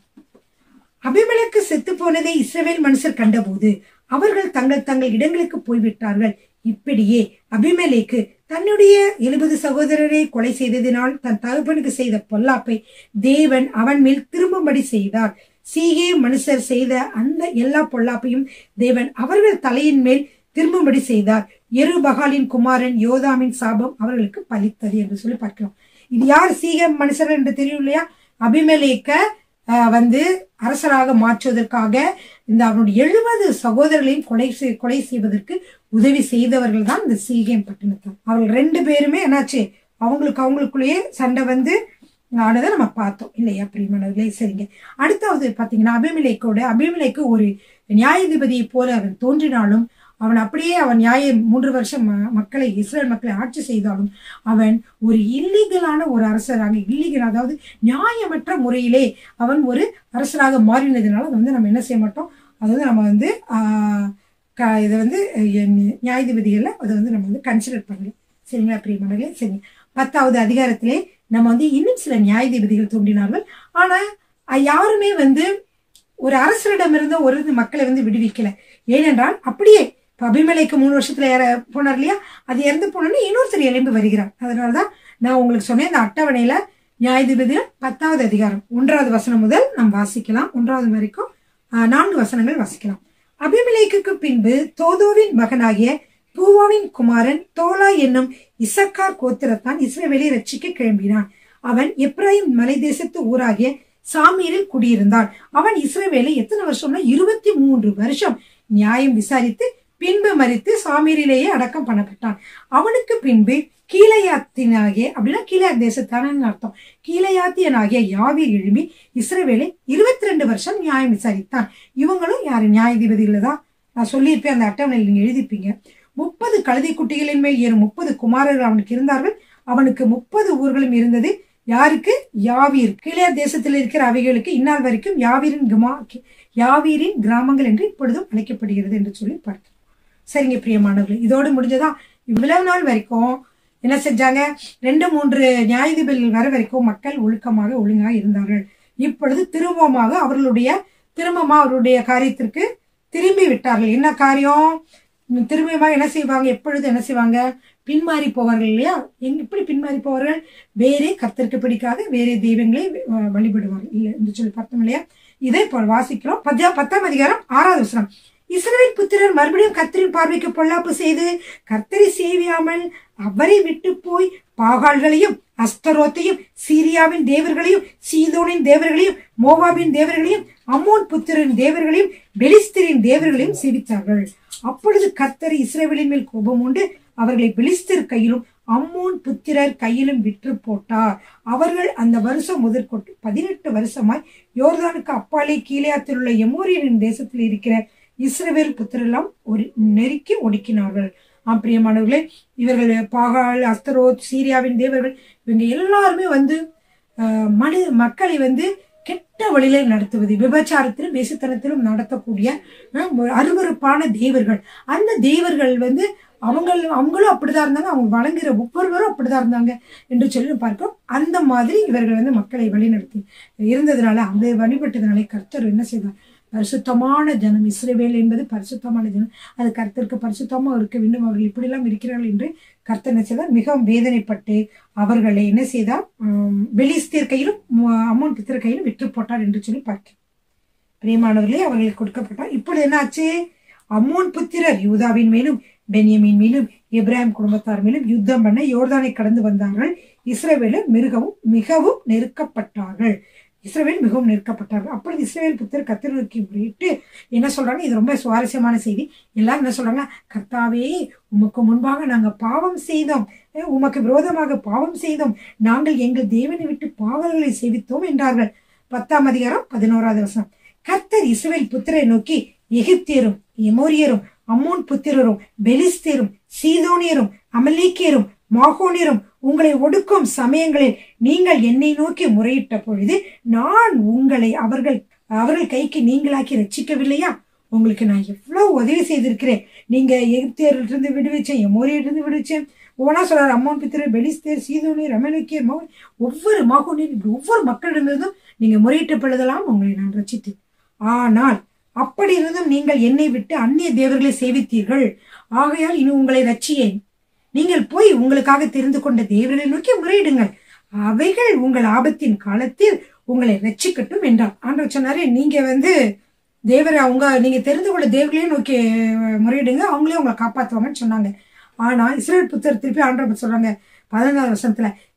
அபிமெலக்கு செத்து போனதை இஸ்ரவேல் மனுஷர் கண்டபோது அவர்கள் தங்கள் தங்கள் இடங்களுக்கு போய்விட்டார்கள் இப்படியே அபிமெலேக்கு தன்னுடைய எழுபது சகோதரரை கொலை செய்ததினால் தன் தகப்பனுக்கு செய்த பொல்லாப்பை தேவன் அவன் மேல் திரும்பும்படி செய்தார் சீகே மனுஷர் செய்த அந்த எல்லா பொல்லாப்பையும் தேவன் அவர்கள் தலையின் மேல் திரும்பும்படி செய்தார் எருபகாலின் குமாரன் யோதாமின் சாபம் அவர்களுக்கு பலித்தது என்று சொல்லி பார்க்கிறோம் இது யார் சீகம் மனுஷர் என்று தெரியும் இல்லையா அபிமெலேக்க ஆஹ், வந்து அரசராக மாற்றுவதற்காக இந்த அவனுடைய எழுபது சகோதரர்களையும் கொலை செய் கொலை செய்வதற்கு உதவி செய்தவர்கள் தான் இந்த சீகேம் பட்டணத்தார் அவர்கள் ரெண்டு பேருமே என்னாச்சு அவங்களுக்கு அவங்களுக்குள்ளேயே சண்டை வந்து ஆனதை நம்ம பார்த்தோம் இல்லையா பிரியமானவர்களே சரிங்க அடுத்தாவது பார்த்தீங்கன்னா அபிமலேக்கோட அபிமலேக்கு ஒரு நியாயாதிபதியை போல அவன் தோன்றினாலும் அவன் அப்படியே அவன் நியாய மூன்று வருஷம் ம- மக்களை இஸ்ரேல் மக்களை ஆட்சி செய்தாலும் அவன் ஒரு இல்லீகலான ஒரு அரசராக இல்லீகல் அதாவது நியாயமற்ற முறையிலே அவன் ஒரு அரசராக மாறினதுனால அதை வந்து நம்ம என்ன செய்ய மாட்டோம் அது வந்து நம்ம வந்து ஆஹ், க இதை வந்து அஹ், நியாயாதிபதிகளில் அதை வந்து நம்ம வந்து கன்சிடர் பண்ணலாம் சரிங்களா பிரியமானவர்களே சரி பத்தாவது அதிகாரத்திலே நம்ம வந்து இன்னும் சில நியாயாதிபதிகள் தோன்றினார்கள் ஆனா அஹ், யாருமே வந்து ஒரு அரசரிடமிருந்து ஒரு மக்களை வந்து விடுவிக்கல ஏனென்றால் அப்படியே இப்போ அபிமலைக்கு மூணு வருஷத்துல ஏற போனார் இல்லையா அது இறந்து போனோன்னு இன்னொருத்தர் எழும்பி வருகிறார் அதனாலதான் நான் உங்களுக்கு சொன்னேன் இந்த அட்டவணையில நியாயாதிபதியில் பத்தாவது அதிகாரம் ஒன்றாவது வசனம் முதல் நாம் வாசிக்கலாம் ஒன்றாவது வரைக்கும் ஆஹ், நான்கு வசனங்கள் வாசிக்கலாம் அபிமலேக்குக்கு பின்பு தோதோவின் மகனாகிய பூவாவின் குமாரன் தோலா என்னும் இசக்கார் கோத்திரத்தான் இஸ்ரவேலை ரட்சிக்க கிளம்பினான் அவன் எப்ராயிம் மலை தேசத்து ஊராகிய சாமீரில் குடியிருந்தான் அவன் இஸ்ரவேலை எத்தனை வருஷம்னா இருபத்தி மூன்று வருஷம் நியாயம் விசாரித்து பின்பு மறித்து சாமீரிலேயே அடக்கம் பண்ணப்பட்டான் அவனுக்கு பின்பு கீழையாத்தினாகிய அப்படின்னா கீழையாத் தேசத்தான அர்த்தம் கீழையாத்தியனாகிய யாவீர் எழும்பி இஸ்ரவேலை இருபத்தி ரெண்டு வருஷம் நியாயம் விசாரித்தான் இவங்களும் யாரு நியாயாதிபதிகள் தான் நான் சொல்லியிருப்பேன் அந்த அட்டவணையில் நீங்க எழுதிப்பீங்க முப்பது கழுதை குட்டிகளின் மேல் ஏறும் முப்பது குமாரர்கள் அவனுக்கு இருந்தார்கள் அவனுக்கு முப்பது ஊர்களும் இருந்தது யாருக்கு யாவீர் கீழே தேசத்தில் இருக்கிற அவைகளுக்கு இந்நாள் வரைக்கும் யாவீரின் கிமா யாவீரின் கிராமங்கள் என்று இப்பொழுதும் அழைக்கப்படுகிறது என்று சொல்லி பார்க்கிறோம் சரிங்க பிரியமானவர்கள் இதோடு முடிஞ்சதா இவ்வளவு நாள் வரைக்கும் என்ன செஞ்சாங்க ரெண்டு மூன்று நியாயாதிபதிகள் வர வரைக்கும் மக்கள் ஒழுக்கமாக ஒழுங்காக இருந்தார்கள் இப்பொழுது திரும்பமாக அவர்களுடைய திரும்பமா அவருடைய காரியத்திற்கு திரும்பி விட்டார்கள் என்ன காரியம் உம் திரும்பியமாக என்ன செய்வாங்க எப்பொழுது என்ன செய்வாங்க பின்மாறி போவார்கள் இல்லையா எங்க இப்படி பின்மாறி போவார்கள் வேறே கர்த்தருக்கு பிடிக்காத வேறே தெய்வங்களை அஹ், வழிபடுவார்கள் இல்லை என்று சொல்லி பார்த்தோம் இல்லையா இதை இப்போ வாசிக்கிறோம் பத்தியா பத்தாம் அதிகாரம் ஆறாவது வசனம் இஸ்ரவேல் புத்திரர் மறுபடியும் கர்த்தரின் பார்வைக்கு பொல்லாப்பு செய்து கர்த்தரை சேவியாமல் அவரை விட்டு போய் பாகால்களையும் அஸ்தரோத்தையும் சீரியாவின் தேவர்களையும் சீதோனின் தேவர்களையும் மோவாபின் தேவர்களையும் அம்மோன் புத்திரின் தேவர்களையும் பெலிஸ்தரின் தேவர்களையும் சேவித்தார்கள் அப்பொழுது கர்த்தர் இஸ்ரவேலின் மேல் கோபம் உண்டு அவர்களை பெலிஸ்தர் கையிலும் அம்மோன் புத்திரர் கையிலும் விற்று போட்டார் அவர்கள் அந்த வருஷம் முதற்கொண்டு பதினெட்டு வருஷமாய் யோர்தானுக்கு அப்பாலே கீழையாத்தில் உள்ள எமோரியனின் தேசத்தில் இருக்கிற இஸ்ரவேல் புத்திரெல்லாம் ஒரு நெருக்கி ஒடுக்கினார்கள் ஆம் பிரியமானவர்களே இவர்கள் பாகால் அஸ்தரோத் சீரியாவின் தேவர்கள் இவங்க எல்லாருமே வந்து ஆஹ், மனு மக்களை வந்து கெட்ட வழியில நடத்துவது விபச்சாரத்திலும் வேசித்தனத்திலும் நடத்தக்கூடிய ஆஹ், ஒரு அருவருப்பான தேவர்கள் அந்த தேவர்கள் வந்து அவங்க அவங்களும் அப்படிதான் இருந்தாங்க அவங்க வழங்குற ஒவ்வொருவரும் அப்படிதான் இருந்தாங்க என்று சொல்லி பார்க்கிறோம் அந்த மாதிரி இவர்கள் வந்து மக்களை வழிநடத்தி இருந்ததுனால அந்த வழிபட்டதுனால கர்த்தர் என்ன செய்தார் பரிசுத்தமான ஜனம் இஸ்ரவேல் என்பது பரிசுத்தமான ஜனம் அது கர்த்தருக்கு பரிசுத்தமாக இருக்க வேண்டும் அவர்கள் இப்படியெல்லாம் இருக்கிறார்கள் என்று கர்த்தர் என்ன செய்தார் மிகவும் வேதனைப்பட்டு அவர்களை என்ன செய்தார் ஆம், பெலிஸ்தீர் கையிலும் மு- அம்மோன் பித்தர் கையிலும் விற்று போட்டார் என்று சொல்லி பார்க்கிறோம் பிரியமானவர்களே அவர்களுக்கு கொடுக்கப்பட்டார் இப்பொழுது என்னாச்சு அம்மோன் புத்திரர் யூதாவின் மேலும் பென்யமின் மேலும் இப்ராஹிம் குடும்பத்தார் மேலும் யுத்தம் பண்ண யோர்தானை கடந்து வந்தார்கள் இஸ்ரவேலர் மிருகவும் மிகவும் நெருக்கப்பட்டார்கள் இஸ்ரவேல் மிகவும் நெருக்கப்பட்டார்கள் அப்பொழுது இஸ்ரவேல் புத்தர் கத்தர் நோக்கி முறையிட்டு என்ன சொல்றாங்க இது ரொம்ப சுவாரஸ்யமான செய்தி எல்லாரும் என்ன சொல்றாங்க கர்த்தாவே உமக்கு முன்பாக நாங்க பாவம் செய்தோம் அஹ் உமக்கு விரோதமாக பாவம் செய்தோம் நாங்கள் எங்கள் தேவனை விட்டு பாவங்களை சேவித்தோம் என்றார்கள் பத்தாம் அதிகாரம் பதினோராவது வசனம் கர்த்தர் இஸ்ரவேல் புத்திரை நோக்கி எகிப்தியரும் எமோரியரும் அம்மோன் புத்திரரும் பெலிஸ்தேரும் சீதோனியரும் அமலேக்கியரும் மாகோனியரும் உங்களை ஒடுக்கும் சமயங்களில் நீங்கள் என்னை நோக்கி முறையிட்ட பொழுது நான் உங்களை அவர்கள் அவர்கள் கைக்கு நீங்களாக்கி ரட்சிக்கவில்லையா உங்களுக்கு நான் எவ்வளவு உதவி செய்திருக்கிறேன் நீங்க எகிப்தியர்கிட்ட விடுவிச்சேன் எமோரியர்கிட்ட விடுவிச்சேன் ஒவ்வொன்றா சொல்றாரு அம்மோன் பித்திரர் பெலிஸ்தேர் சீதோனியர் அமலேக்கியர் மகன் ஒவ்வொரு மகோனியர் இப்படி ஒவ்வொரு மக்களிடமிருந்தும் நீங்க முறையிட்ட பொழுதெல்லாம் உங்களை நான் ரட்சித்தேன் ஆனால் அப்படி இருந்தும் நீங்கள் என்னை விட்டு அந்நிய தேவர்களை சேவித்தீர்கள் ஆகையால் இனி உங்களை ரட்சியேன் நீங்கள் போய் உங்களுக்காக தெரிந்து கொண்ட தேவர்களை நோக்கி முறையிடுங்கள் அவைகள் உங்கள் ஆபத்தின் காலத்தில் உங்களை ரட்சிக்கட்டும் என்றார் ஆண்டவர் சொன்னாரு நீங்க வந்து தேவரை அவங்க நீங்க தெரிந்து கொண்ட தேவர்களையும் நோக்கி அஹ், முறையிடுங்க அவங்களே உங்களை காப்பாத்துவாங்கன்னு சொன்னாங்க ஆனா இஸ்ரேல் புத்தர் திருப்பி ஆண்டவர் சொல்றாங்க பதினொன்றாவது வருஷத்துல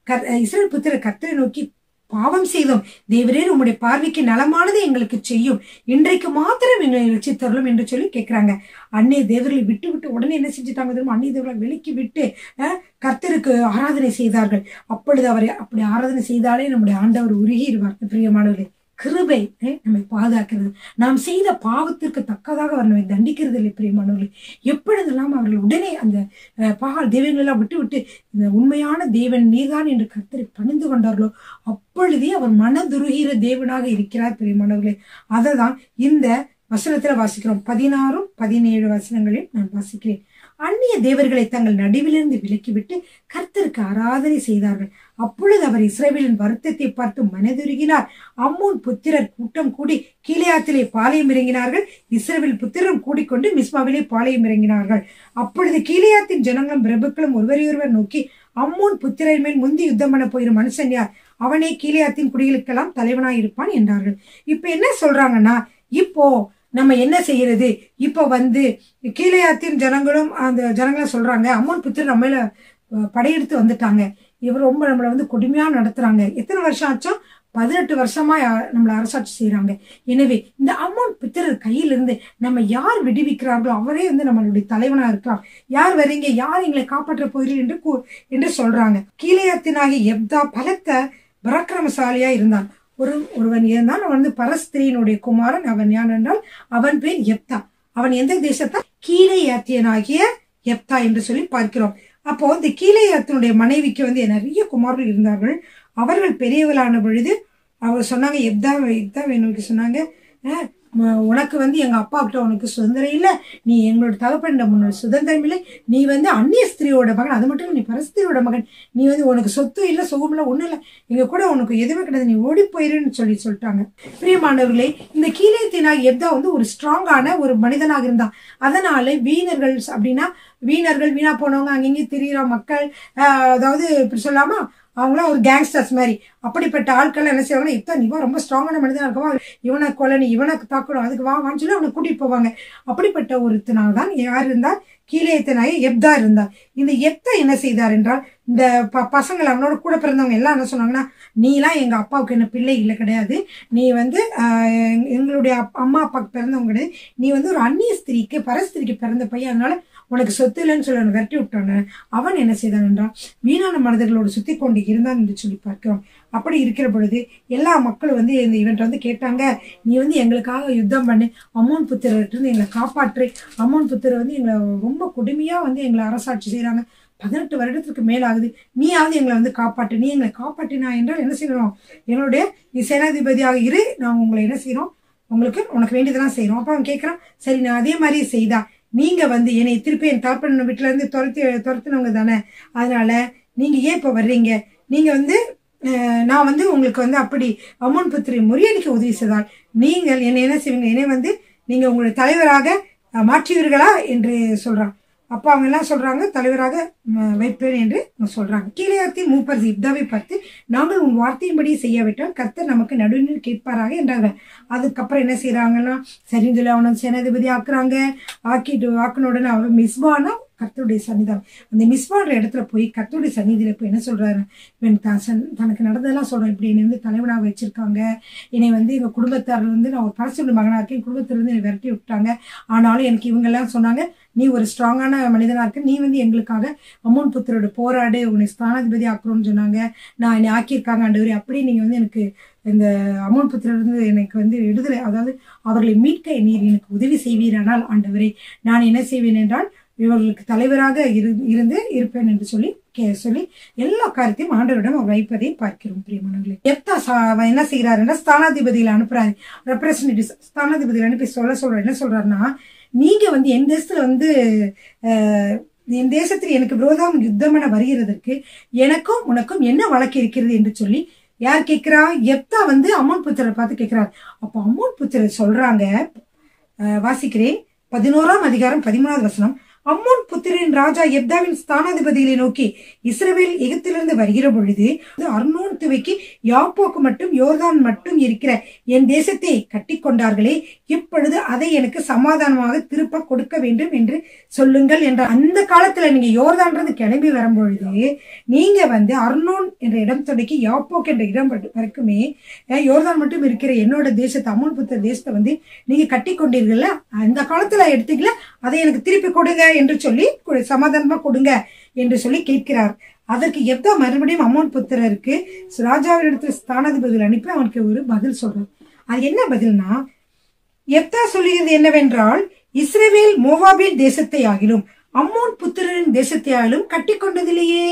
கர் இஸ்ரேல் புத்திர கர்த்தரை நோக்கி பாவம் செய்தோம் தேவரே உம்முடைய பார்வைக்கு நலமானதை எங்களுக்கு செய்யும் இன்றைக்கு மாத்திரம் எங்களை ரட்சித்தரலும் என்று சொல்லி கேட்கிறாங்க அன்னைய தேவர்களை விட்டு விட்டு உடனே என்ன செஞ்சுட்டாங்க தெரியுமா அன்னைய தேவர்களை விலக்கி விட்டு அஹ், கர்த்தருக்கு ஆராதனை செய்தார்கள் அப்பொழுது அவரை அப்படி ஆராதனை செய்தாலே நம்முடைய ஆண்டவர் உருகிடுவார் பிரியமானவர்களே கிருபை அஹ், நம்மை பாதுகாக்கிறது நாம் செய்த பாவத்திற்கு தக்கதாக அவர் நம்மை தண்டிக்கிறது இல்லை பிரியமானவர்களே எப்பொழுதெல்லாம் அவர்கள் உடனே அந்த அஹ், பாகால் தெய்வங்களெல்லாம் விட்டு விட்டு இந்த உண்மையான தேவன் நீதான் என்று கர்த்தரை பணிந்து கொண்டார்களோ அப்பொழுதே அவர் மனதுருகிற தேவனாக இருக்கிறார் பிரியமானவர்களே அதை தான் இந்த வசனத்துல வாசிக்கிறோம் பதினாறும் பதினேழு வசனங்களில் நான் வாசிக்கிறேன் அந்நிய தேவர்களை தங்கள் நடுவிலிருந்து விலக்கிவிட்டு கர்த்தருக்கு ஆராதனை செய்தார்கள் அப்பொழுது அவர் இஸ்ரவேலின் வருத்தத்தை பார்த்து மனதுருகினார் அம்மோன் புத்திரர் கூட்டம் கூடி கீழையாத்திலே பாளையம் இறங்கினார்கள் இஸ்ரவேல் புத்திரரும் கூடிக்கொண்டு மிஸ்மாவிலே பாளையம் இறங்கினார்கள் அப்பொழுது கீழையாத்தின் ஜனங்களும் பிரபுக்களும் ஒருவரையொருவர் நோக்கி அம்மோன் புத்திரர் மேல் முந்தி யுத்தம் பண்ண போயிரும் மனுஷன் யார் அவனே கீழையாத்தின் குடிகளுக்கெல்லாம் தலைவனாய் இருப்பான் என்றார்கள் இப்ப என்ன சொல்றாங்கன்னா இப்போ நம்ம என்ன செய்யறது இப்போ வந்து கீழையாத்தின் ஜனங்களும் அந்த ஜனங்களும் சொல்றாங்க அம்மன் புத்திரர் நம்ம மேல அஹ், படையெடுத்து வந்துட்டாங்க இவர் ரொம்ப நம்மளை வந்து கொடுமையா நடத்துறாங்க எத்தனை வருஷம் ஆச்சோ பதினெட்டு வருஷமா யா- நம்மளை அரசாட்சி செய்றாங்க எனவே இந்த அம்மன் பித்தரர் கையிலிருந்து நம்ம யார் விடுவிக்கிறார்களோ அவரே வந்து நம்மளுடைய தலைவனா இருக்கலாம் யார் வரீங்க யார் எங்களை காப்பாற்ற போகிறீர்கள் என்று கூ- என்று சொல்றாங்க கீழையத்தினாகிய எப்தா பலத்த பராக்கிரமசாலியா இருந்தான் ஒரு ஒருவன் இருந்தான் அவன் வந்து பரஸ்திரியினுடைய குமாரன் அவன் யான் என்றால் அவன் பேர் எப்தா அவன் எந்த தேசத்தா கீழையாத்தியனாகிய எப்தா என்று சொல்லி பார்க்கிறோம் அப்போ இந்த கீழையாத்தினுடைய மனைவிக்கு வந்து நிறைய குமாரர்கள் இருந்தார்கள் அவர்கள் பெரியவளான பொழுது அவர் சொன்னாங்க எப்தா எப்தா வேணும்னு சொன்னாங்க "அஹ், ம- உனக்கு வந்து எங்க அப்பா கிட்ட உனக்கு சுதந்திரம் இல்லை நீ எங்களோட தகப்பன் உன்னோட சுதந்திரம் இல்லை நீ வந்து அந்நிய ஸ்திரியோட மகன் அது மட்டும் இல்லை நீ பரஸ்திரியோட மகன் நீ வந்து உனக்கு சொத்து இல்லை சுகம் இல்லை ஒன்றும் இல்லை எங்க கூட உனக்கு எதுவுமே கிடையாது நீ ஓடி போயிருன்னு சொல்லி சொல்லிட்டாங்க பிரியமானவர்களே இந்த கீழத்தினாக எப்தா வந்து ஒரு ஸ்ட்ராங்கான ஒரு மனிதனாக இருந்தான் அதனால வீணர்கள் அப்படின்னா வீணர்கள் வீணா போனவங்க அங்கங்கே திரியிற மக்கள் ஆஹ், அதாவது இப்படி சொல்லாமா அவங்களாம் ஒரு கேங்ஸ்டர்ஸ் மாதிரி அப்படிப்பட்ட ஆட்கள் என்ன செய்வாங்கன்னா இப்போ நீ வா, ரொம்ப ஸ்ட்ராங்கான மனிதனா இருக்கவா இவனை கொலை நீ இவனை தாக்கணும் அதுக்கு வா வான்னு சொல்லி அவனை கூட்டிட்டு போவாங்க அப்படிப்பட்ட ஒருத்தனாக தான் யார் இருந்தா கீழேத்தனாய எப்தா இருந்தார் இந்த எப்தா என்ன செய்தார் என்றால் இந்த ப பசங்கள் அவனோட கூட பிறந்தவங்க எல்லாம் என்ன சொன்னாங்கன்னா நீலாம் எங்க அப்பாவுக்கு என்ன பிள்ளை இல்லை கிடையாது நீ வந்து ஆஹ், எங்க- எங்களுடைய அப்- அம்மா அப்பாவுக்கு பிறந்தவங்க கிடையாது நீ வந்து ஒரு அந்நிய ஸ்திரீக்கு பரஸ்திரிக்கு பிறந்த பையன் அதனால உனக்கு சொத்து இல்லைன்னு சொல்லி அவனை விரட்டி விட்டான அவன் என்ன செய்தான் என்றால் வீணான மனிதர்களோடு சுத்தி கொண்டு இருந்தான் என்று சொல்லி பார்க்கிறோம் அப்படி இருக்கிற பொழுது எல்லா மக்களும் வந்து இந்த இவன்ட்ட வந்து கேட்டாங்க நீ வந்து எங்களுக்காக யுத்தம் பண்ணு அம்மோன் புத்திரர்கிட்ட எங்களை காப்பாற்று அம்மோன் புத்திரர் வந்து எங்களை ரொம்ப கொடுமையா வந்து எங்களை அரசாட்சி செய்றாங்க பதினெட்டு வருடத்துக்கு மேலாகுது நீயாவது எங்களை வந்து காப்பாற்று நீ எங்களை காப்பாற்றினா என்றால் என்ன செய்யணும் எங்களுடைய நீ சேனாதிபதியாக இரு நான் உங்களை என்ன செய்றோம் உங்களுக்கு உனக்கு வேண்டியதெல்லாம் செய்றோம் அப்ப அவன் கேட்கறான் சரி நான் அதே மாதிரி செய்தா நீங்க வந்து என்னை திருப்பி என் தகப்பன் வீட்டுல இருந்து துரத்தி துரத்துனவங்க தானே அதனால நீங்க ஏன் இப்ப வர்றீங்க நீங்க வந்து அஹ், நான் வந்து உங்களுக்கு வந்து அப்படி அம்மன் புத்திரை முறியடிக்க உதவி செய்தால் நீங்கள் என்னை என்ன செய்வீங்க என்னை வந்து நீங்க உங்களுடைய தலைவராக அஹ், மாற்றுவீர்களா என்று சொல்றான் அப்போ அவங்க எல்லாம் சொல்றாங்க தலைவராக ம், வைப்பேன் என்று சொல்றாங்க கீழையாத்தின் மூப்பர் இப்தாவை பார்த்து நாங்கள் உன் வார்த்தையின்படி செய்யாவிட்டால் கர்த்தர் நமக்கு நடுநில் கேட்பாராக என்றாங்க அதுக்கப்புறம் என்ன செய்யறாங்கன்னா சரின்னு சொல்லி அவனை சேனாதிபதி ஆக்குறாங்க ஆக்கிட்டு ஆக்கின உடனே அவன் மிஸ்பானா கர்த்தருடைய சன்னிதானம் அந்த மிஸ்பான்ற இடத்துல போய் கர்த்தருடைய சந்நிதியில போய் என்ன சொல்றாரு இவன் தான் சன் தனக்கு நடந்ததெல்லாம் சொல்றான் இப்படி என்னை வந்து தலைவனாக வச்சிருக்காங்க என்னை வந்து எங்க குடும்பத்தாரில் வந்து நான் ஒரு பரசுடைய மகனா இருக்கேன் குடும்பத்திலிருந்து என்னை விரட்டி விட்டாங்க ஆனாலும் எனக்கு இவங்க எல்லாம் சொன்னாங்க நீ ஒரு ஸ்ட்ராங்கான மனிதனா இருக்க நீ வந்து எங்களுக்காக அம்மன் புத்திரோட போராடு உன்னை ஸ்தானாதிபதி ஆக்குறோம்னு சொன்னாங்க நான் என்னை ஆக்கியிருக்காங்க ஆண்டவரே அப்படி நீங்க வந்து எனக்கு இந்த அம்மன் புத்திரர் வந்து எனக்கு வந்து விடுதலை அதாவது அவர்களை மீட்க நீர் எனக்கு உதவி செய்வீரானால் ஆண்டவரே நான் என்ன செய்வேன் என்றால் இவர்களுக்கு தலைவராக இரு இருந்து இருப்பேன் என்று சொல்லி கே- சொல்லி எல்லா காரியத்தையும் ஆண்டவரிடம் அவர் வைப்பதை பார்க்கிறோம் பிரியமானவர்களே எப்தா சா- அவன் என்ன செய்கிறாருன்னா ஸ்தானாதிபதியில அனுப்புறாரு ரெப்ரசன்டேட்டிவ் ஸ்தானாதிபதியில அனுப்பி சொல்ல சொல்ற என்ன சொல்றாருன்னா நீங்க வந்து என் தேசத்துல வந்து அஹ், என் தேசத்தில் எனக்கு விரோதம் யுத்தம் என வருகிறதற்கு எனக்கும் உனக்கும் என்ன வழக்கு இருக்கிறது என்று சொல்லி யார் கேட்கிறா எப்தா வந்து அம்மன் புத்திரரை பார்த்து கேட்கிறார் அப்போ அம்மன் புத்திரர் சொல்றாங்க அஹ், வாசிக்கிறேன் பதினோராம் அதிகாரம் பதிமூணாவது வசனம் அம்மோன் புத்திரின் ராஜா எப்தாவின் ஸ்தானாதிபதிகளை நோக்கி இஸ்ரவேல் எகிப்திலிருந்து வருகிற பொழுது அர்னோன் துவைக்கு யாப்போக்கு மட்டும் யோர்தான் மட்டும் இருக்கிற என் தேசத்தை கட்டி கொண்டார்களே இப்பொழுது அதை எனக்கு சமாதானமாக திருப்ப கொடுக்க வேண்டும் என்று சொல்லுங்கள் என்ற அந்த காலத்துல நீங்க யோர்தான்றது கிளம்பி வரும்பொழுது நீங்க வந்து அர்னோன் என்ற இடம் தொடக்கி யாப்போக் என்ற இடம் வரை- வரைக்குமே அஹ், யோர்தான் மட்டும் இருக்கிற என்னோட தேசத்தை அம்மோன் புத்திர தேசத்தை வந்து நீங்க கட்டி கொண்டீர்கள்ல அந்த காலத்துல எடுத்தீங்களா அதை எனக்கு திருப்பி கொடுங்க என்று சொல்லி கு- சமாதானமா கொடுங்க என்று சொல்லி கேட்கிறார் அதற்கு எப்தா மறுபடியும் அம்மோன் புத்திரருக்கு ராஜாவினிடத்தில் ஸ்தானாதிபதிகள் அனுப்பி அவனுக்கு ஒரு பதில் சொல்றார் அது என்ன பதில்னா எப்தா சொல்லுகிறது என்னவென்றால் இஸ்ரவேல் மோவாபின் தேசத்தை ஆகிலும் அம்மோன் புத்திரரின் தேசத்தை ஆகிலும் கட்டி கொண்டதில்லையே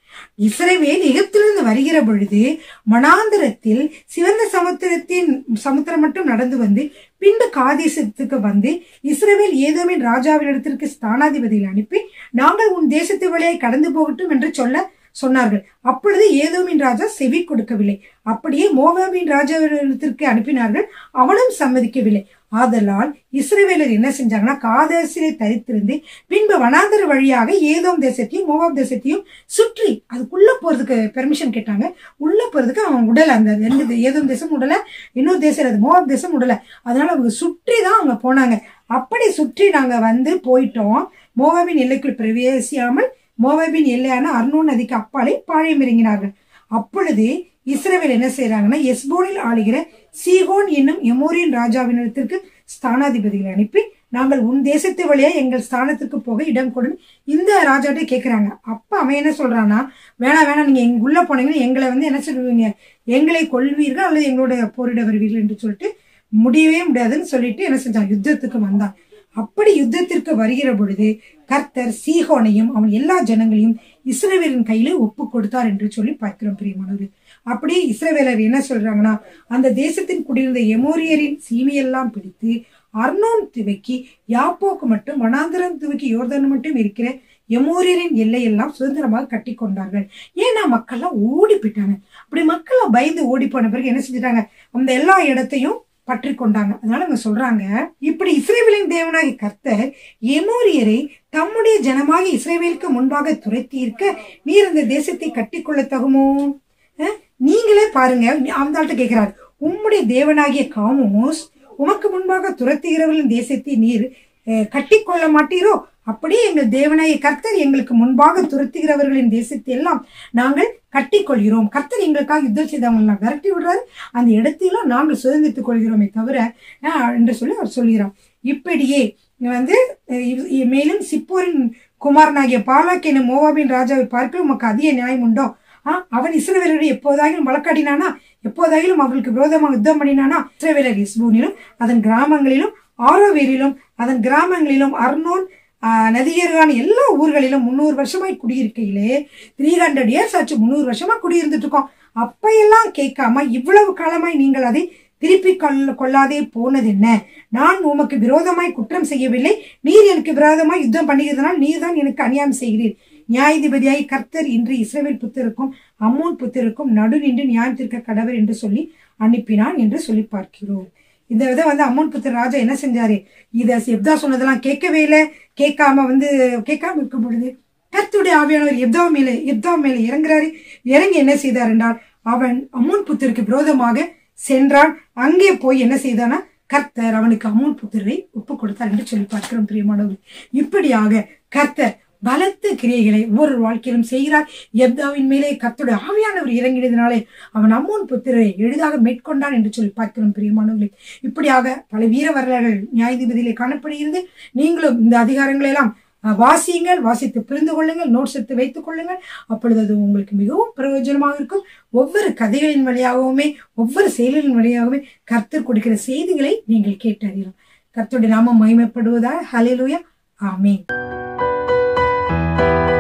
இஸ்ரவேல் எகிப்திலிருந்து வருகிற பொழுது மனாந்தரத்தில் சிவந்த சமுத்திரத்தின் சமுத்திரம் மட்டும் நடந்து வந்து பின்பு காதேசத்துக்கு வந்து இஸ்ரவேல் ஏதோமின் ராஜாவினிடத்திற்கு ஸ்தானாதிபதியில் அனுப்பி நாங்கள் உன் தேசத்து வழியை கடந்து போகட்டும் என்று சொல்ல சொன்னார்கள் அப்பொழுது ஏதோமின் ராஜா செவி கொடுக்கவில்லை அப்படியே மோவாபின் ராஜாவிடத்திற்கு அனுப்பினார்கள் அவனும் சம்மதிக்கவில்லை ஆதலால் இஸ்ரவேலர் என்ன செஞ்சாங்கன்னா காதேசிலே தரித்திருந்து பின்பு வனாந்தர வழியாக ஏதோம் தேசத்தையும் மோவாப் தேசத்தையும் சுற்றி அதுக்குள்ள போறதுக்கு பெர்மிஷன் கேட்டாங்க உள்ள போறதுக்கு அவன் உடல அந்த ரெண்டு தே- ஏதோம் தேசம் உடல இன்னொரு தேசம் அது மோவாப் தேசம் உடல அதனால அவங்க சுற்றி தான் அவங்க போனாங்க அப்படி சுற்றி நாங்க வந்து போயிட்டோம் மோவாபின் எல்லைக்குள் பிரவேசியாமல் மோவாபின் எல்லையான அர்னோன் நதிக்கு அப்பாலே பாளையம் இறங்கினார்கள் அப்பொழுது இஸ்ரவேல் என்ன செய்றாங்கன்னா எஸ்போனில் ஆளுகிற சீகோன் என்னும் எமோரியன் ராஜாவினிடத்திற்கு ஸ்தானாதிபதிகளை அனுப்பி நாங்கள் உன் தேசத்து வழியா எங்கள் ஸ்தானத்துக்கு போக இடம் கொடு இந்த ராஜாட்ட கேக்குறாங்க அப்ப அவன் என்ன சொல்றான்னா வேணாம் வேணாம் நீங்க எங்க உள்ள போனீங்கன்னா எங்களை வந்து என்ன சொல்லுவீங்க எங்களை கொல்வீர்கள் அல்லது எங்களோட போரிட வருவீர்கள் என்று சொல்லிட்டு முடியவே முடியாதுன்னு சொல்லிட்டு என்ன செஞ்சான் யுத்தத்துக்கு வந்தான் அப்படி யுத்தத்திற்கு வருகிற பொழுது கர்த்தர் சீகோனையும் அவன் எல்லா ஜனங்களையும் இஸ்ரவேலின் கையில ஒப்பு கொடுத்தார் என்று சொல்லி பார்க்கிறோம் பிரியமானவர்களே அப்படி இஸ்ரவேலர் என்ன சொல்றாங்கன்னா அந்த தேசத்தின் குடியிருந்த எமோரியரின் சீமையெல்லாம் பிடித்து அர்னோன் துவக்கி யாப்போக்கு மட்டும் வனாந்தரம் துவக்கி யோர்தான் மட்டும் இருக்கிற எமோரியரின் எல்லையெல்லாம் சுதந்திரமாக கட்டி கொண்டார்கள் ஏன்னா மக்கள்லாம் ஓடி போயிட்டாங்க அப்படி மக்கள்லாம் பயந்து ஓடி போன பிறகு என்ன செஞ்சுட்டாங்க அந்த எல்லா இடத்தையும் பற்றி கொண்டாங்க அதனால அவங்க சொல்றாங்க இப்படி இஸ்ரேவேலின் தேவனாகிய கர்த்தர் எமோரியரை தம்முடைய ஜனமாகி இஸ்ரேவேலுக்கு முன்பாக துரத்தி இருக்க நீர் அந்த தேசத்தை கட்டிக்கொள்ள தகுமோ அஹ், நீங்களே பாருங்க அந்த ஆள்கிட்ட கேட்கிறார் உம்முடைய தேவனாகிய காமோஸ் உமக்கு முன்பாக துரத்துகிறவர்களின் தேசத்தை நீர் அஹ், கட்டிக்கொள்ள மாட்டீரோ அப்படியே எங்கள் தேவனாகிய கர்த்தர் எங்களுக்கு முன்பாக துரத்துகிறவர்களின் தேசத்தை எல்லாம் நாங்கள் கட்டிக்கொள்கிறோம் கர்த்தர் எங்களுக்காக யுத்தம் செய்தவங்களை விரட்டி விடுறாரு அந்த இடத்தையெல்லாம் நாங்கள் சுதந்திரத்துக் கொள்கிறோமே தவிர அஹ், என்று சொல்லி அவர் சொல்கிறார் இப்படியே வந்து அஹ், இவ்- இ- மேலும் சிப்போரின் குமாரனாகிய பாலாக் எனும் மோவாபின் ராஜாவை பார்க்க உமக்கு அதிக நியாயம் உண்டோ ஆ, அவன் இஸ்ரவேலரை எப்போதாகிலும் வழக்காடினானா எப்போதாகிலும் அவர்களுக்கு விரோதமாக யுத்தம் பண்ணினானா இஸ்ரவேலர் இஸ்பூனிலும் அதன் கிராமங்களிலும் ஆரோவேரிலும் அதன் கிராமங்களிலும் அர்னோன் ஆ, நதியருகான எல்லா ஊர்களிலும் முந்நூறு வருஷமாய் குடியிருக்கையிலே த்ரீ ஹண்ட்ரட் இயர்ஸ் ஆச்சு முந்நூறு வருஷமா குடியிருந்துட்டு இருக்கோம் அப்பையெல்லாம் கேட்காம இவ்வளவு காலமாய் நீங்கள் அதை திருப்பி கொள்ள கொள்ளாதே போனது என்ன நான் உமக்கு விரோதமாய் குற்றம் செய்யவில்லை நீர் எனக்கு விரோதமாய் யுத்தம் பண்ணுகிறதுனால் நீர் தான் எனக்கு அநியாயம் செய்கிறீர் நியாயாதிபதியாய் கர்த்தர் இன்று இஸ்ரவேல் புத்தருக்கும் அம்மோன் புத்தருக்கும் நடு நின்று நியாயம் தீர்க்க கடவர் என்று சொல்லி அனுப்பினான் என்று சொல்லி பார்க்கிறோம் இந்த வித வந்து அம்மோன் புத்தர் ராஜா என்ன செஞ்சாரு இத எப்தா சொன்னதெல்லாம் கேட்கவே இல்லை கேட்காம வந்து கேட்காம இருக்கும் பொழுது கர்த்தருடைய ஆவியானவர் எப்தா மேல எப்தா மேல இறங்குறாரு இறங்கி என்ன செய்தார் என்றால் அவன் அம்மோன் புத்தருக்கு விரோதமாக சென்றான் அங்கே போய் என்ன செய்தானா கர்த்தர் அவனுக்கு அம்மோன் புத்திரை ஒப்பு கொடுத்தார் என்று சொல்லி பார்க்கிறோம் பிரியமானவர் இப்படியாக கர்த்தர் பலத்த கிரியைகளை ஒவ்வொரு வாழ்க்கையிலும் செய்கிறார் எப்தாவின் மேலே கர்த்தருடைய ஆவியானவர் இறங்கினதினாலே அவன் அம்மோன் புத்திரரை எளிதாக மேற்கொண்டான் என்று சொல்லி பார்க்கிறோம் பிரியமானவர்களே இப்படியாக பல வீர வரலாறுகள் நியாயாதிபதியிலே காணப்படுகிறது நீங்களும் இந்த அதிகாரங்களை எல்லாம் அஹ், வாசியுங்கள் வாசித்து புரிந்து கொள்ளுங்கள் நோட்ஸ் எடுத்து வைத்துக் கொள்ளுங்கள் அப்பொழுது அது உங்களுக்கு மிகவும் பிரயோஜனமாக இருக்கும் ஒவ்வொரு கதைகளின் வழியாகவுமே ஒவ்வொரு செயல்களின் வழியாகவுமே கர்த்தர் கொடுக்கிற செய்திகளை நீங்கள் கேட்டு அறியலாம் கர்த்தருடைய நாமம் மகிமைப்படுவதா ஹalleluya ஆமென்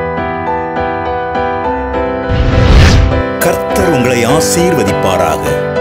கர்த்தர் உங்களை ஆசீர்வதிப்பாராக